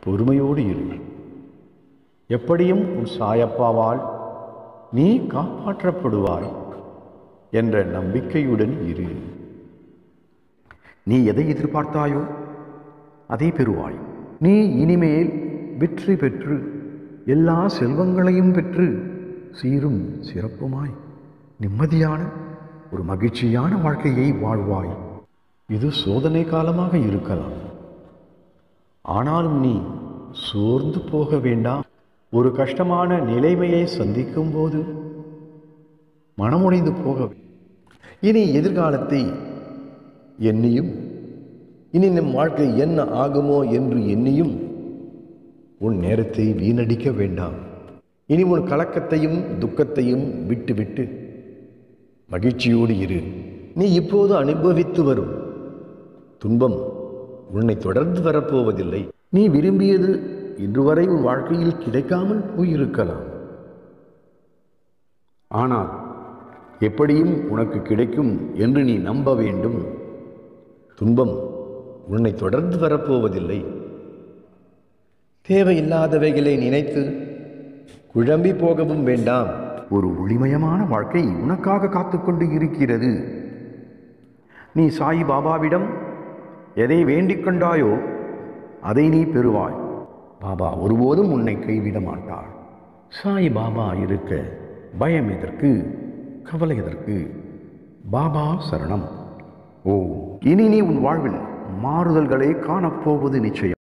பொறுமையோடு இரு எப்படியும் உன் சாயப்பாவால் நீ காப்பாற்றப்படுவாய் என்ற நம்பிக்கையுடன் இரு நீ எதை எதிர்பார்த்தாயோ அதை பெறுவாய் நீ இனிமேல் வெற்றி பெற்று எல்லா செல்வங்களையும் பெற்று சீரும் சிறப்புமாய் நிம்மதியான ஒரு மகிழ்ச்சியான வாழ்க்கையை வாழ்வாய் இது சோதனை காலமாக இருக்கலாம் ஆனாலும் நீ சோர்ந்து போக வேண்டாம் ஒரு கஷ்டமான நிலைமையை சந்திக்கும் போது மனமுடைந்து போக வே- இனி எதிர்காலத்தை எண்ணியும் இனி நம் வாழ்க்கை என்ன ஆகுமோ என்று எண்ணியும் உன் நேரத்தை வீணடிக்க வேண்டாம் இனி உன் கலக்கத்தையும் துக்கத்தையும் விட்டுவிட்டு மகிழ்ச்சியோடு இரு நீ இப்போது அனுபவித்து வரும் துன்பம் உன்னை தொடர்ந்து வரப்போவதில்லை நீ விரும்பியது இன்று வரை உன் வாழ்க்கையில் கிடைக்காமல் போயிருக்கலாம் ஆனால் எப்படியும் உனக்கு கிடைக்கும் என்று நீ நம்ப வேண்டும் துன்பம் உன்னை தொடர்ந்து வரப்போவதில்லை தேவையில்லாதவைகளை நினைத்து குழம்பி போகவும் வேண்டாம் ஒரு ஒளிமயமான வாழ்க்கை உனக்காக காத்துக்கொண்டு இருக்கிறது நீ சாய் பாபாவிடம் எதை வேண்டிக் கொண்டாயோ அதை நீ பெறுவாய் பாபா ஒருபோதும் உன்னை கைவிட மாட்டார் சாய் பாபா இருக்க பயம் எதற்கு கவலை எதற்கு பாபா சரணம் ஓ இனி நீ உன் வாழ்வில் மாறுதல்களை காணப்போவது நிச்சயம்